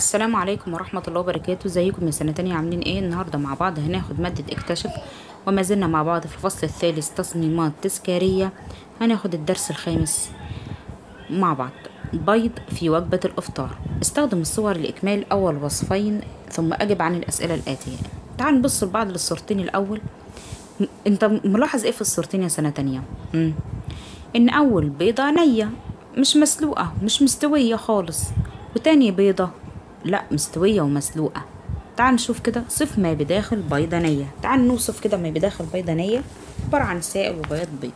السلام عليكم ورحمة الله وبركاته ازيكم يا سنة تانية عاملين ايه النهاردة مع بعض هناخد مادة اكتشف وما زلنا مع بعض في الفصل الثالث تصميمات تذكارية هناخد الدرس الخامس مع بعض بيض في وجبة الافطار استخدم الصور لإكمال أول وصفين ثم أجب عن الأسئلة الآتية تعال نبص لبعض للصورتين الأول م- انت ملاحظ ايه في الصورتين يا سنة تانية مم. ان اول بيضة نية مش مسلوقة مش مستوية خالص وتاني بيضة لا مستوية ومسلوقة تعال نشوف كده صف ما بداخل بيضة نية تعال نوصف كده ما بداخل بيضة نية عبارة عن سائل وبياض بيض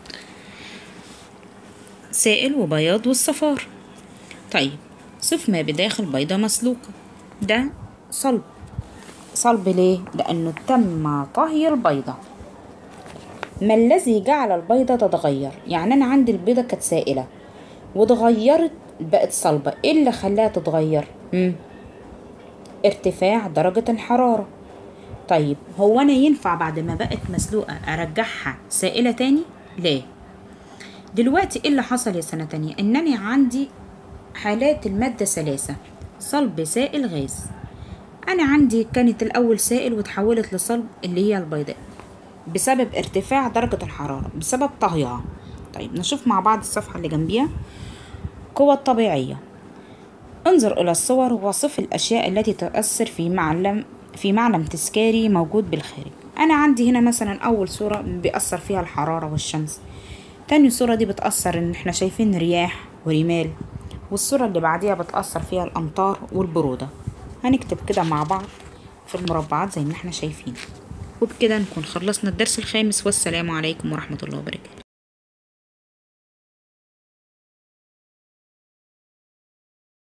سائل وبياض والصفار طيب صف ما بداخل بيضة مسلوقة ده صلب صلب ليه؟ لأنه تم طهي البيضة ما الذي جعل البيضة تتغير يعني أنا عندي البيضة كانت سائلة واتغيرت بقت صلبة ايه اللي خلاها تتغير مم. ارتفاع درجة الحرارة طيب هو أنا ينفع بعد ما بقت مسلوقة أرجعها سائلة تاني ليه دلوقتي ايه اللي حصل يا سنة تانية انني عندي حالات المادة ثلاثة صلب سائل غاز انا عندي كانت الاول سائل وتحولت لصلب اللي هي البيضاء بسبب ارتفاع درجة الحرارة بسبب طهيها طيب نشوف مع بعض الصفحة اللي جنبيها قوة الطبيعية انظر إلى الصور وصف الأشياء التي تؤثر في معلم في معلم تذكاري موجود بالخارج أنا عندي هنا مثلا أول صورة بيأثر فيها الحرارة والشمس تاني صورة دي بتأثر إن إحنا شايفين رياح ورمال والصورة اللي بعديها بتأثر فيها الأمطار والبرودة هنكتب كده مع بعض في المربعات زي ما إحنا شايفين وبكده نكون خلصنا الدرس الخامس والسلام عليكم ورحمة الله وبركاته